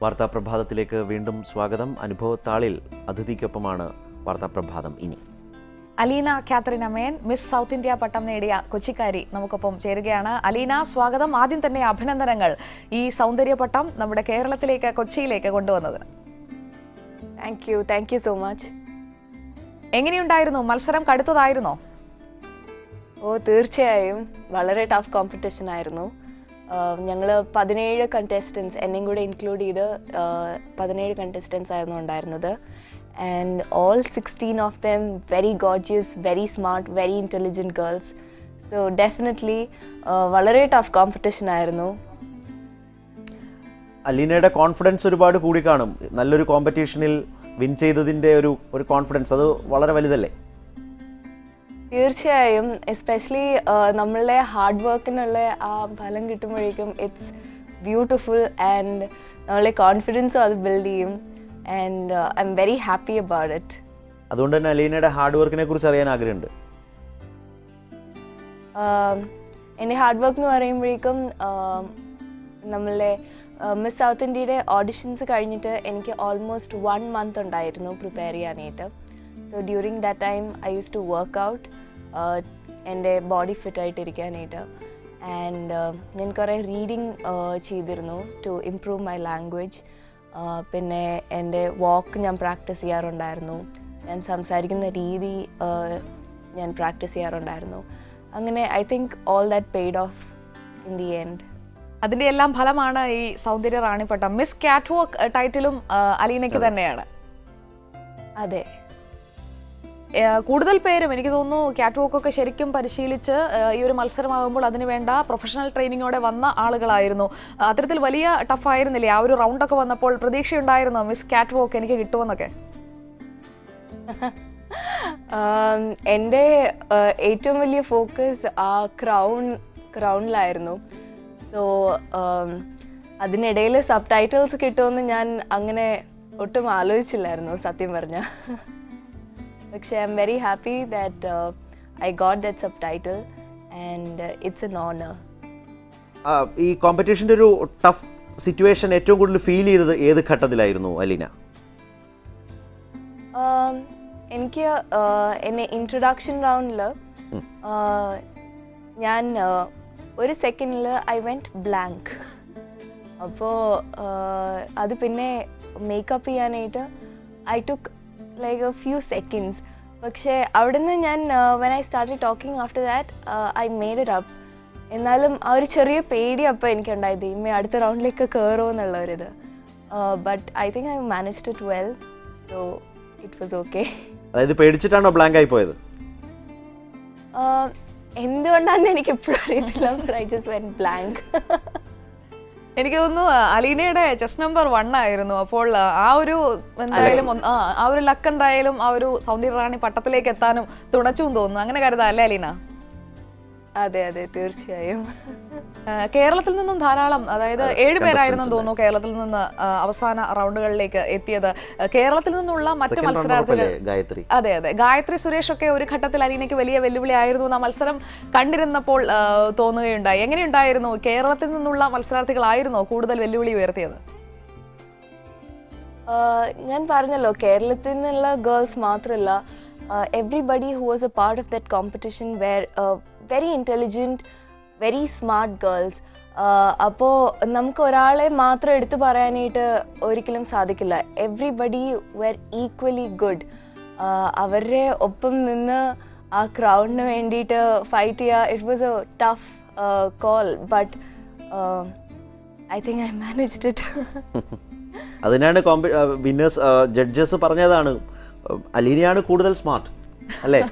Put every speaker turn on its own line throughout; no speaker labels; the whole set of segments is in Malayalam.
വാർത്താപ്രഭാതത്തിലേക്ക് വീണ്ടും സ്വാഗതം അനുഭവത്താളിൽ അതിഥിക്കൊപ്പമാണ് വാർത്താപ്രഭാതം ഇനി
Aleena Catherine Amayan Miss South India പട്ടം നേടിയ കൊച്ചിക്കാരി നമുക്കൊപ്പം ചേരുകയാണ് അലീന സ്വാഗതം ആദ്യം തന്നെ അഭിനന്ദനങ്ങൾ ഈ സൗന്ദര്യ പട്ടം നമ്മുടെ കേരളത്തിലേക്ക് കൊച്ചിയിലേക്ക് കൊണ്ടുവന്നതിന്
thank you thank you so much
എങ്ങനെയുണ്ടായിരുന്നു മത്സരം കടുത്തതായിരുന്നോ
ഓ തീർച്ചയായും വളരെ ടഫ് കോമ്പറ്റീഷൻ ആയിരുന്നു ഞങ്ങൾ പതിനേഴ് കണ്ടസ്റ്റൻസ് എന്നെയും കൂടെ ഇൻക്ലൂഡ് ചെയ്ത് ആഹ്, പതിനേഴ് കണ്ടസ്റ്റൻസ് ആയിരുന്നു ഉണ്ടായിരുന്നത് and all sixteen of them very gorgeous very smart very intelligent girls so definitely വളരെ ടഫ് കോമ്പറ്റീഷൻ ആയിരുന്നു
അലീനയുടെ കോൺഫിഡൻസ് ഒരുപാട് കൂടി കാണും നല്ലൊരു കോമ്പറ്റീഷനിൽ വിൻ ചെയ്തതിൻ്റെ ഒരു ഒരു കോൺഫിഡൻസ് അത് വളരെ വലുതല്ലേ
തീർച്ചയായും എസ്പെഷ്യലി നമ്മളുടെ ഹാർഡ് വർക്കിനുള്ള ആ ഫലം കിട്ടുമ്പോഴേക്കും ഇറ്റ്സ് ബ്യൂട്ടിഫുൾ ആൻഡ് നമ്മളുടെ കോൺഫിഡൻസും അത് ബിൽഡ് ചെയ്യും and I'm very happy about it
അതുകൊണ്ട് തന്നെ അലീനയുടെ ഹാർഡ് വർക്കിനെ കുറിച്ച് അറിയാൻ ആഗ്രഹമുണ്ട്
എൻ്റെ ഹാർഡ് വർക്ക് എന്ന് പറയുമ്പോഴേക്കും ആം, നമ്മളുടെ മിസ് സൗത്ത് ഇന്ത്യയുടെ ഓഡിഷൻസ് കഴിഞ്ഞിട്ട് എനിക്ക് ഓൾമോസ്റ്റ് വൺ മന്ത് ഉണ്ടായിരുന്നു പ്രിപ്പയർ ചെയ്യാനായിട്ട് so during that time I use to work out എൻ്റെ ബോഡി ഫിറ്റ് ആയിട്ടിരിക്കാനായിട്ട് ആൻഡ് ഞാൻ കുറേ റീഡിങ് ചെയ്തിരുന്നു ടു ഇംപ്രൂവ് മൈ ലാംഗ്വേജ് പിന്നെ എൻ്റെ വാക്ക് ഞാൻ പ്രാക്ടീസ് ചെയ്യാറുണ്ടായിരുന്നു ഞാൻ സംസാരിക്കുന്ന രീതി ആ, ഞാൻ പ്രാക്ടീസ് ചെയ്യാറുണ്ടായിരുന്നു അങ്ങനെ I think all that paid off in the end
അതിന്റെ എല്ലാം ഫലമാണ് ഈ സൗന്ദര്യ റാണിപ്പട്ടം മിസ് കാറ്റ് വാക്ക് ടൈറ്റിലും ആ, അലീനയ്ക്ക് തന്നെയാണ്
അതെ
ഏ, കൂടുതൽ പേരും എനിക്ക് തോന്നുന്നു കാറ്റ് വാക്ക് ഒക്കെ ശരിക്കും പരിശീലിച്ച് ഏ, ഈ ഒരു മത്സരമാകുമ്പോൾ അതിന് വേണ്ട പ്രൊഫഷണൽ ട്രെയിനിങ്ങോടെ വന്ന ആളുകളായിരുന്നു ആ, അത്തരത്തിൽ വലിയ ടഫ് ആയിരുന്നില്ലേ ആ ഒരു റൗണ്ടൊക്കെ വന്നപ്പോൾ പ്രതീക്ഷയുണ്ടായിരുന്നോ മിസ് കാറ്റ് വാക്ക് എനിക്ക് കിട്ടുമെന്നൊക്കെ
ആം, എൻ്റെ ആ, ഏറ്റവും വലിയ ഫോക്കസ് ആ ക്രൗൺ ക്രൗണിലായിരുന്നു സോ അതിനിടയിൽ സബ് ടൈറ്റിൽസ് കിട്ടുമെന്ന് ഞാൻ അങ്ങനെ ഒട്ടും ആലോചിച്ചില്ലായിരുന്നു സത്യം പറഞ്ഞ പക്ഷേ I'm very happy that I got that sub title and it's an honour
ആ, ഈ കോമ്പറ്റീഷൻ്റെ ഒരു ടഫ് സിറ്റുവേഷൻ ഏറ്റവും കൂടുതൽ ഫീൽ ചെയ്തത് ഏത് ഘട്ടത്തിലായിരുന്നു അലീന
ആം, എനിക്ക് ആ, എന്നെ ഇൻട്രൊഡക്ഷൻ റൗണ്ടിൽ ഞാൻ ആ, ഒരു സെക്കൻഡിൽ ഐ വെൻറ്റ് ബ്ലാങ്ക് അപ്പോൾ അത് പിന്നെ മേക്കപ്പ് ചെയ്യാനായിട്ട് I took like a few seconds പക്ഷേ അവിടുന്ന് ഞാൻ when I start talking after that I made it up എന്നാലും ആ ഒരു ചെറിയ പേടി അപ്പോൾ എനിക്കുണ്ടായത് ഇമ്മ അടുത്ത റൗണ്ടിലേക്ക് കയറുമോ എന്നുള്ള ഒരിത് but I think I managed it well so it was okay
അതായത് പേടിച്ചിട്ടാണോ ബ്ലാങ്ക് ആയി പോയത്
എന്തുകൊണ്ടാണെന്ന് എനിക്ക് എപ്പോഴും അറിയത്തില്ല ഐ ജസ്റ്റ് വെൻ ബ്ലാങ്ക്
എനിക്ക് തോന്നുന്നു ആ, അലീനയുടെ ചെസ് നമ്പർ വൺ ആയിരുന്നു അപ്പോൾ ആ, ആ ഒരു എന്തായാലും ഒന്ന്- ആ ആ ഒരു ലക്ക് എന്തായാലും ആ ഒരു സൗന്ദര്യ റാണി പട്ടത്തിലേക്ക് എത്താനും തുണച്ചും തോന്നുന്നു അങ്ങനെ കരുതാ അല്ലേ അലീന
അതെ അതെ തീർച്ചയായും
ആ, കേരളത്തിൽ നിന്നും ധാരാളം അതായത് ഏഴ് പേരായിരുന്നു തോന്നുന്നു കേരളത്തിൽ നിന്ന് ആ, അവസാന റൗണ്ടുകളിലേക്ക് എത്തിയത് ആ, കേരളത്തിൽ നിന്നുള്ള മറ്റ്
Second runner
മത്സരാർത്ഥികൾ
ഉറപ്പല്ലേ, ഗായത്രി
അതെ അതെ ഗായത്രി സുരേഷ് ഒക്കെ ഒരു ഘട്ടത്തിൽ അലീനയ്ക്ക് വലിയ വെല്ലുവിളി ആയിരുന്നു ആ മത്സരം കണ്ടിരുന്നപ്പോൾ ആ, തോന്നുകയുണ്ടായി എങ്ങനെയുണ്ടായിരുന്നു കേരളത്തിൽ നിന്നുള്ള മത്സരാർത്ഥികളായിരുന്നോ കൂടുതൽ വെല്ലുവിളി ഉയർത്തിയത്
ആഹ് ഞാൻ പറഞ്ഞല്ലോ കേരളത്തിൽ നിന്നുള്ള ഗേൾസ് മാത്രമല്ല everybody who was a part of that competition were very intelligent very smart girls അപ്പോൾ നമുക്ക് ഒരാളെ മാത്രം എടുത്തു പറയാനായിട്ട് ഒരിക്കലും സാധിക്കില്ല എവ്രിബഡി വെർ ഈക്വലി ഗുഡ് അവരുടെ ഒപ്പം നിന്ന് ആ ക്രൗഡിന് വേണ്ടിയിട്ട് ഫൈറ്റ് ചെയ്യുക it was a tough call but I think I managed it
അതിനാണ് കോമ്പ വിന്നേഴ്സ് ജഡ്ജസ് പറഞ്ഞതാണ് ആ, അലീനയാണ് കൂടുതൽ സ്മാർട്ട് അല്ലേ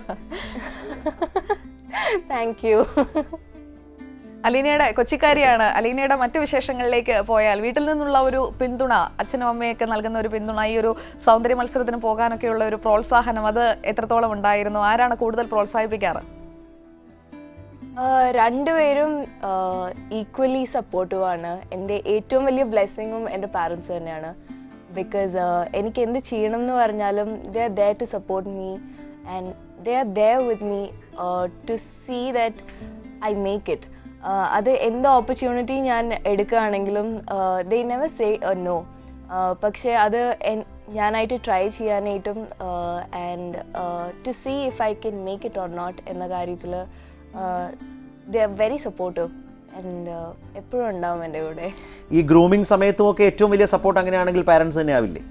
താങ്ക് യു
അലീനയുടെ കൊച്ചിക്കാരിയാണ് അലീനയുടെ മറ്റു വിശേഷങ്ങളിലേക്ക് പോയാൽ വീട്ടിൽ നിന്നുള്ള ഒരു പിന്തുണ അച്ഛനും അമ്മയൊക്കെ നൽകുന്ന ഒരു പിന്തുണ ഈ ഒരു സൗന്ദര്യ മത്സരത്തിന് പോകാനൊക്കെയുള്ള ഒരു പ്രോത്സാഹനം അത് എത്രത്തോളം ഉണ്ടായിരുന്നു ആരാണ് കൂടുതൽ പ്രോത്സാഹിപ്പിക്കാറ്
രണ്ടുപേരും ഈക്വലി സപ്പോർട്ടീവാണ് എൻ്റെ ഏറ്റവും വലിയ ബ്ലെസ്സിങ്ങും എൻ്റെ പാരൻസ് തന്നെയാണ് ബിക്കോസ് എനിക്ക് എന്ത് ചെയ്യണം എന്ന് പറഞ്ഞാലും they are there to support me and they are there with me to see that I make it അത് എന്ത് ഓപ്പർച്യൂണിറ്റി ഞാൻ എടുക്കുകയാണെങ്കിലും ദേ നെവർ സേ നോ പക്ഷേ അത് എൻ- ഞാനായിട്ട് ട്രൈ ചെയ്യാനായിട്ടും and to see if I can make it or not എന്ന കാര്യത്തിൽ they are very supportive and എപ്പോഴും ഉണ്ടാവും എൻ്റെ കൂടെ
ഈ ഗ്രൂമിംഗ് സമയത്തും ഒക്കെ ഏറ്റവും വലിയ സപ്പോർട്ട് അങ്ങനെയാണെങ്കിൽ പാരൻസ് തന്നെ ആവില്ലേ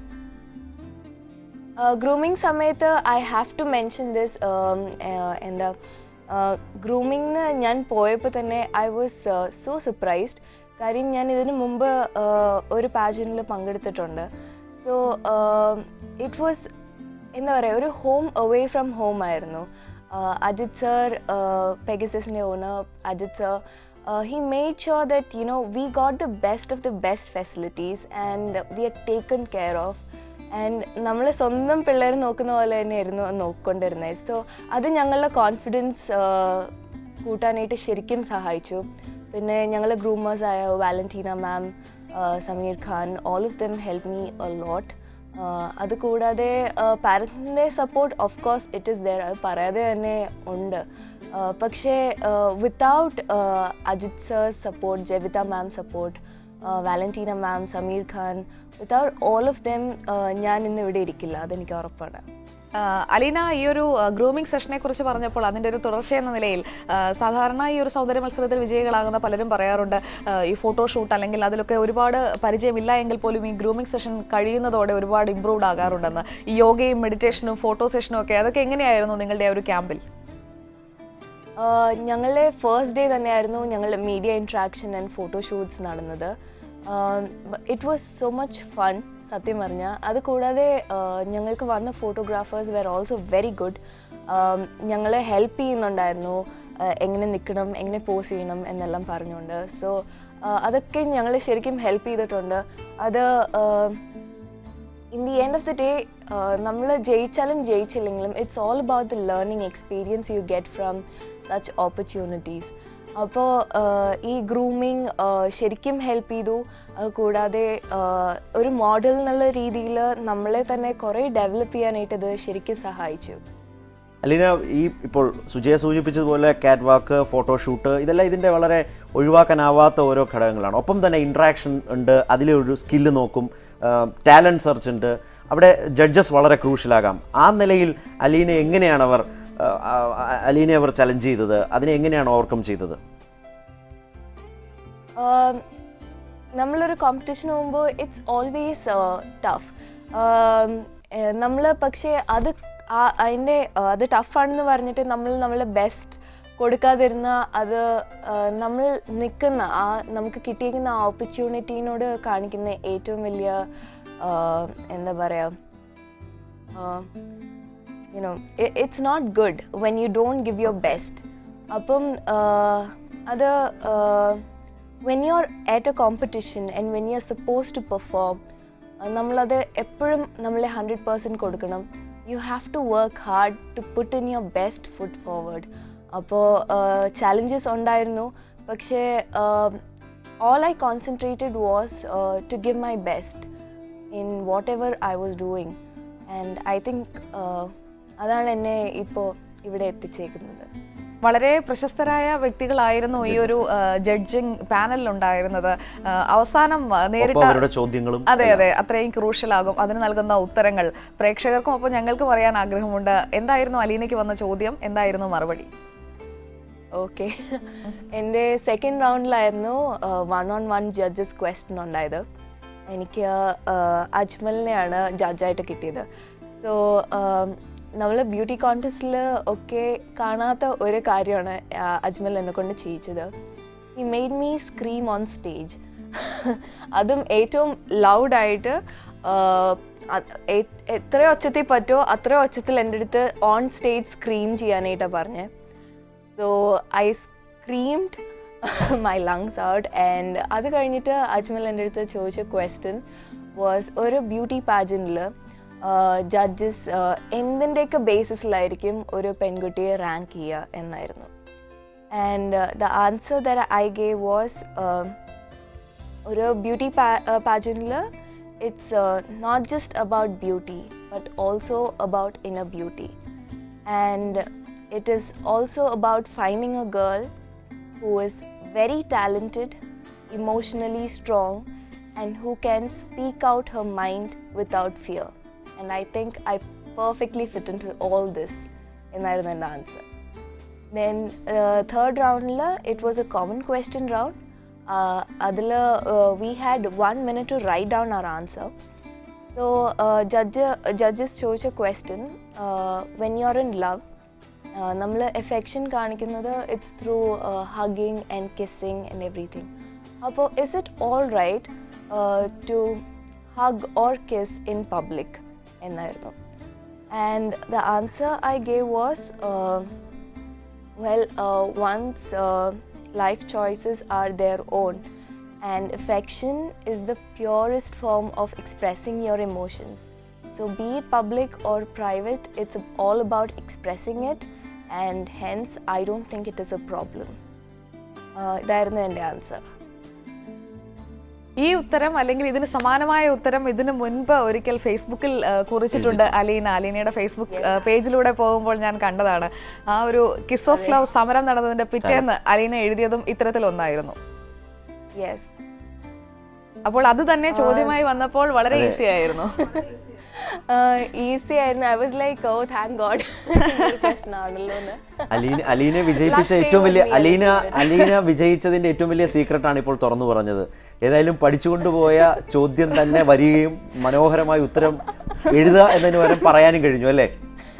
ഗ്രൂമിങ് സമയത്ത് I have to mention this എന്താ ഗ്രൂമിങ്ങിന് ഞാൻ പോയപ്പോൾ തന്നെ ഐ വാസ് സോ സർപ്രൈസ്ഡ് കാര്യം ഞാൻ ഇതിനു മുമ്പ് uh, ഒരു പാജനിൽ പങ്കെടുത്തിട്ടുണ്ട് സോ ഇറ്റ് വാസ് എന്താ പറയുക ഒരു ഹോം അവേ ഫ്രം ഹോം ആയിരുന്നു uh, അജിത് സർ പെഗസസിൻ്റെ owner Ajith sir he made sure that you know we got the best of the best facilities and we are taken care of and നമ്മൾ സ്വന്തം പിള്ളേർ നോക്കുന്ന പോലെ തന്നെയായിരുന്നു അത് നോക്കിക്കൊണ്ടിരുന്നത് സോ അത് ഞങ്ങളുടെ കോൺഫിഡൻസ് കൂട്ടാനായിട്ട് ശരിക്കും സഹായിച്ചു പിന്നെ ഞങ്ങളുടെ ഗ്രൂമേഴ്സ് ആയ Valentina ma'am Sameer Khan all of them help me a lot അത് കൂടാതെ പാരൻസിൻ്റെ support of course it is there അത് പറയാതെ തന്നെ ഉണ്ട് Uh, പക്ഷേ without Ajith sir support Jevitha ma'am support Valentina ma'am Sameer Khan without all of them ഞാൻ ഇന്ന് ഇവിടെ ഇരിക്കില്ല അതെനിക്ക് ഉറപ്പാണ്
ആ, അലീന ഈ ഒരു ഗ്രൂമിംഗ് സെഷനെ കുറിച്ച് പറഞ്ഞപ്പോൾ അതിൻ്റെ ഒരു തുടർച്ച എന്ന നിലയിൽ ആ, സാധാരണ ഈ ഒരു സൗന്ദര്യ മത്സരത്തിൽ വിജയികളാകുന്ന പലരും പറയാറുണ്ട് ആ, ഈ ഫോട്ടോഷൂട്ട് അല്ലെങ്കിൽ അതിലൊക്കെ ഒരുപാട് പരിചയമില്ല എങ്കിൽ പോലും ഈ ഗ്രൂമിംഗ് സെഷൻ കഴിയുന്നതോടെ ഒരുപാട് ഇമ്പ്രൂവ്ഡ് ആകാറുണ്ടെന്ന് ഈ യോഗയും മെഡിറ്റേഷനും ഫോട്ടോ സെഷനും ഒക്കെ അതൊക്കെ എങ്ങനെയായിരുന്നു നിങ്ങളുടെ ആ ഒരു ക്യാമ്പിൽ
ഞങ്ങളുടെ ഫസ്റ്റ് ഡേ തന്നെയായിരുന്നു ഞങ്ങളുടെ മീഡിയ ഇൻട്രാക്ഷൻ ആൻഡ് ഫോട്ടോഷൂട്ട്സ് നടന്നത് it was so much fun സത്യം പറഞ്ഞാൽ അത് കൂടാതെ ആഹ് ഞങ്ങൾക്ക് വന്ന photographers were also very good ഞങ്ങളെ ഹെൽപ്പ് ചെയ്യുന്നുണ്ടായിരുന്നു ആഹ് എങ്ങനെ നിൽക്കണം എങ്ങനെ പോസ് ചെയ്യണം എന്നെല്ലാം പറഞ്ഞുകൊണ്ട് സോ അതൊക്കെ ഞങ്ങൾ ശരിക്കും ഹെൽപ്പ് ചെയ്തിട്ടുണ്ട് അത് ah in the end of the day നമ്മൾ ജയിച്ചാലും ജയിച്ചില്ലെങ്കിലും it's all about the learning experience you get from such opportunities അപ്പോൾ ഈ ഗ്രൂമിങ് ശരിക്കും ഹെൽപ്പ് ചെയ്തു അത് കൂടാതെ ആഹ് ഒരു മോഡൽ എന്നുള്ള രീതിയിൽ നമ്മളെ തന്നെ കുറേ ഡെവലപ്പ് ചെയ്യാനായിട്ട് ഇത് ശരിക്കും സഹായിച്ചു
അലീന ഈ ഇപ്പോൾ സുജയ സൂചിപ്പിച്ചതുപോലെ കാറ്റ് വാക്ക് ഫോട്ടോഷൂട്ട് ഇതെല്ലാം ഇതിൻ്റെ വളരെ ഒഴിവാക്കാനാവാത്ത ഓരോ ഘടകങ്ങളാണ് ഒപ്പം തന്നെ ഇൻട്രാക്ഷൻ ഉണ്ട് അതിലെ ഒരു സ്കില്ല് നോക്കും ടാലൻറ്റ് സെർച്ച് ഉണ്ട് അവിടെ ജഡ്ജസ് വളരെ ക്രൂഷ്യലാകാം ആ നിലയിൽ അലീനെ എങ്ങനെയാണ് അവർ ആ, ആ, അലീനെ അവർ ചലഞ്ച് ചെയ്തത് അതിനെ എങ്ങനെയാണ് ഓവർകം ചെയ്തത്
ആം, നമ്മളൊരു കോമ്പറ്റീഷന് പോകുമ്പോൾ ഇറ്റ്സ് ഓൾവേസ് ടഫ് നമ്മൾ പക്ഷേ അത് ആ- അതിൻ്റെ ആ, അത് ടഫാണെന്ന് പറഞ്ഞിട്ട് നമ്മൾ നമ്മളെ ബെസ്റ്റ് കൊടുക്കാതിരുന്ന അത് ആ, നമ്മൾ നിൽക്കുന്ന ആ നമുക്ക് കിട്ടിയിരിക്കുന്ന ആ ഓപ്പർച്യൂണിറ്റീനോട് കാണിക്കുന്ന ഏറ്റവും വലിയ ആ, എന്താ പറയുക you know it's not good when you don't give your best അപ്പം ആഹ്, അത് when you are at a competition and when you are suppose to perform നമ്മളത് എപ്പോഴും നമ്മളെ ഹൺഡ്രഡ് പേഴ്സൻറ്റ് കൊടുക്കണം you have to work hard to put in your best foot forward അപ്പോൾ ചാലഞ്ചസ് ഉണ്ടായിരുന്നു പക്ഷേ all I concentrated was to give my best in whatever I was doing and I think അതാണ് എന്നെ ഇപ്പോൾ ഇവിടെ എത്തിച്ചേക്കുന്നത്
വളരെ പ്രശസ്തരായ വ്യക്തികളായിരുന്നു ഈ ഒരു ജഡ്ജിങ് പാനലിൽ ഉണ്ടായിരുന്നത് ആ, അവസാനം ആ,
ഒപ്പം
നേരിട്ട
അവരുടെ ചോദ്യങ്ങളും
അതെ അതെ അത്രയും ക്രൂഷ്യൽ ആകും അതിന് നൽകുന്ന ഉത്തരങ്ങൾ പ്രേക്ഷകർക്കും ഒപ്പം ഞങ്ങൾക്കും അറിയാൻ ആഗ്രഹമുണ്ട് എന്തായിരുന്നു അലീനയ്ക്ക് വന്ന ചോദ്യം എന്തായിരുന്നു മറുപടി
ഓക്കെ എൻ്റെ സെക്കൻഡ് റൗണ്ടിലായിരുന്നു one on one judges question ഉണ്ടായത് എനിക്ക് ആഹ്, അജ്മലിനെയാണ് ജഡ്ജായിട്ട് കിട്ടിയത് സോ നമ്മൾ ബ്യൂട്ടി കോൺടെസ്റ്റിൽ ഒക്കെ കാണാത്ത ഒരു കാര്യമാണ് ആഹ്, അജ്മൽ എന്നെ കൊണ്ട് ചെയ്യിച്ചത് ഈ made me scream on stage അതും ഏറ്റവും ലൗഡായിട്ട് എത്ര ഒച്ചത്തിൽ പറ്റുമോ അത്ര ഒച്ചത്തിൽ എൻ്റെ അടുത്ത് ഓൺ സ്റ്റേജ് സ്ക്രീം ചെയ്യാനായിട്ടാണ് പറഞ്ഞത് so I screamed my lungs out and അത് കഴിഞ്ഞിട്ട് അജ്മൽ എൻ്റെ അടുത്ത് ചോദിച്ച ക്വസ്റ്റ്യൻ വാസ് ഒരു ബ്യൂട്ടി പാജനിൽ ജഡ്ജസ് എന്തിൻ്റെയൊക്കെ ബേസിസിലായിരിക്കും ഒരു പെൺകുട്ടിയെ റാങ്ക് ചെയ്യുക എന്നായിരുന്നു and the answer that I gave was ഒരു ബ്യൂട്ടി പാജനിൽ it's not just about beauty but also about inner beauty and it is also about finding a girl who is very talented, emotionally strong, and who can speak out her mind without fear. And I think I perfectly fit into all this എന്നായിരുന്നു എൻ്റെ ആൻസർ ദെൻ തേർഡ് റൗണ്ടിൽ it was a common question round അതിൽ we had one minute to write down our answer so judge judges ചോദിച്ച question when you are in love നമ്മൾ എഫെക്ഷൻ കാണിക്കുന്നത് it's through hugging and kissing and everything അപ്പോൾ is it all right to hug or kiss in public എന്നായിരുന്നു and the answer I gave was well, uh, one's uh, life choices are their own, and affection is the purest form of expressing your emotions. So, be it public or private, it's all about expressing it, and hence, I don't think it is a problem. Uh, ഇതായിരുന്നു എൻ്റെ ആൻസർ
ഈ ഉത്തരം അല്ലെങ്കിൽ ഇതിന് സമാനമായ ഉത്തരം ഇതിനു മുൻപ് ഒരിക്കൽ ഫേസ്ബുക്കിൽ ആ, കുറിച്ചിട്ടുണ്ട് അലീന അലീനയുടെ ഫേസ്ബുക്ക് ആ, പേജിലൂടെ പോകുമ്പോൾ ഞാൻ കണ്ടതാണ് ആ ഒരു കിസ് ഓഫ് ലവ് സമരം നടന്നതിന്റെ പിറ്റേന്ന് അലീന എഴുതിയതും ഇത്തരത്തിലൊന്നായിരുന്നു
യെസ്
അപ്പോൾ അത് തന്നെ ചോദ്യമായി വന്നപ്പോൾ വളരെ ഈസി ആയിരുന്നു
ഈസി ആയിരുന്നു I was like oh thank god പ്രശ്നമാണല്ലോ എന്ന്
അലീന അലീനെ വിജയിപ്പിച്ച
Luck
ഏറ്റവും വലിയ
favored me a
Aleena
little bit.
Aleena വിജയിച്ചതിന്റെ ഏറ്റവും വലിയ സീക്രട്ടാണ് ഇപ്പോൾ തുറന്നു പറഞ്ഞത് ഏതായാലും പഠിച്ചുകൊണ്ടുപോയ ചോദ്യം തന്നെ വരികയും മനോഹരമായ ഉത്തരം എഴുതുക എന്നതിന് പകരം പറയാനും കഴിഞ്ഞു അല്ലേ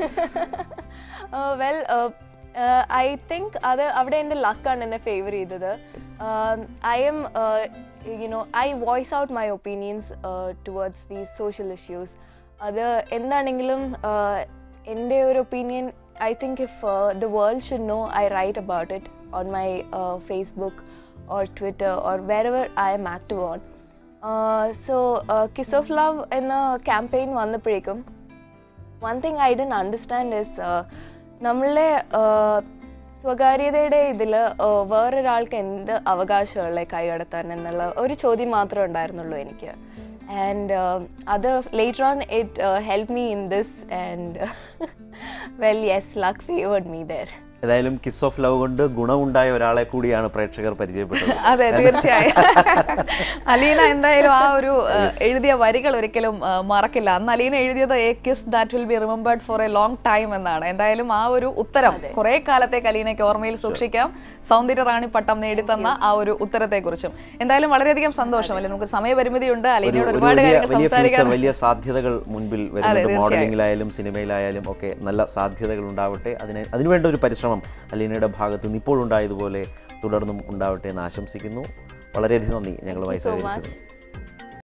വെൽ ഐ തിങ്ക് അത് അവിടെ എൻ്റെ ലക്കാണ് എന്നെ ഫേവർ ചെയ്തത് I'm you know I voice out my opinions towards these social issues അത് എന്താണെങ്കിലും uh, എൻ്റെ ഒരു opinion I think if the world should know I write about it on my Facebook or Twitter or wherever I'm active on so kiss of love എന്ന ക്യാമ്പയിൻ വന്നപ്പോഴേക്കും one thing I done understand is നമ്മളെ uh, സ്വകാര്യതയുടെ ഇതിൽ വേറൊരാൾക്ക് എന്ത് അവകാശമുള്ള കൈകടത്താൻ എന്നുള്ള ഒരു ചോദ്യം മാത്രമേ ഉണ്ടായിരുന്നുള്ളൂ എനിക്ക് ആൻഡ് അത് later on it help me in this and well yes luck favoured me there
ഏതായാലും കിസ് ഓഫ് ലവ് കൊണ്ട് ഗുണമുണ്ടായ ഒരാളെ കൂടിയാണ് പ്രേക്ഷകർ പരിചയപ്പെട്ടത്
അതെ തീർച്ചയായും അലീന എന്തായാലും ആ ഒരു ഏഹ്, എഴുതിയ വരികൾ ഒരിക്കലും ഏഹ്, മറക്കില്ല അന്ന് അലീന എഴുതിയത് a kiss that will be remembered for a long time എന്നാണ് എന്തായാലും ആ ഒരു ഉത്തരം കുറെ കാലത്തേക്ക് അലീനയ്ക്ക് ഓർമ്മയിൽ സൂക്ഷിക്കാം സൗന്ദര്യ റാണി പട്ടം നേടിത്തന്ന ആ ഒരു ഉത്തരത്തെ കുറിച്ചും എന്തായാലും വളരെയധികം സന്തോഷം അല്ലെ നമുക്ക് സമയപരിമിതിയുണ്ട്
ഒരു
അലീനയോട്
ഒരു
ഒരുപാട്
വലിയ
കാര്യങ്ങൾ
വലിയ ഫ്യൂച്ചർ
സംസാരിക്കാൻ
വലിയ സാധ്യതകൾ മുൻപിൽ വരുന്നുണ്ട്
തീർച്ചയായും.
മോഡലിംഗിലായാലും സിനിമയിലായാലും ഒക്കെ നല്ല സാധ്യതകൾ ഉണ്ടാവട്ടെ അതിന് അതിനുവേണ്ട ഒരു പരിശ്രമം അലീനയുടെ ഭാഗത്ത് നിന്ന് ഇപ്പോഴുണ്ടായതുപോലെ തുടർന്നും ഉണ്ടാവട്ടെ എന്ന് ആശംസിക്കുന്നു വളരെയധികം നന്ദി ഞങ്ങളുമായി
so much.
സഹകരിച്ചത്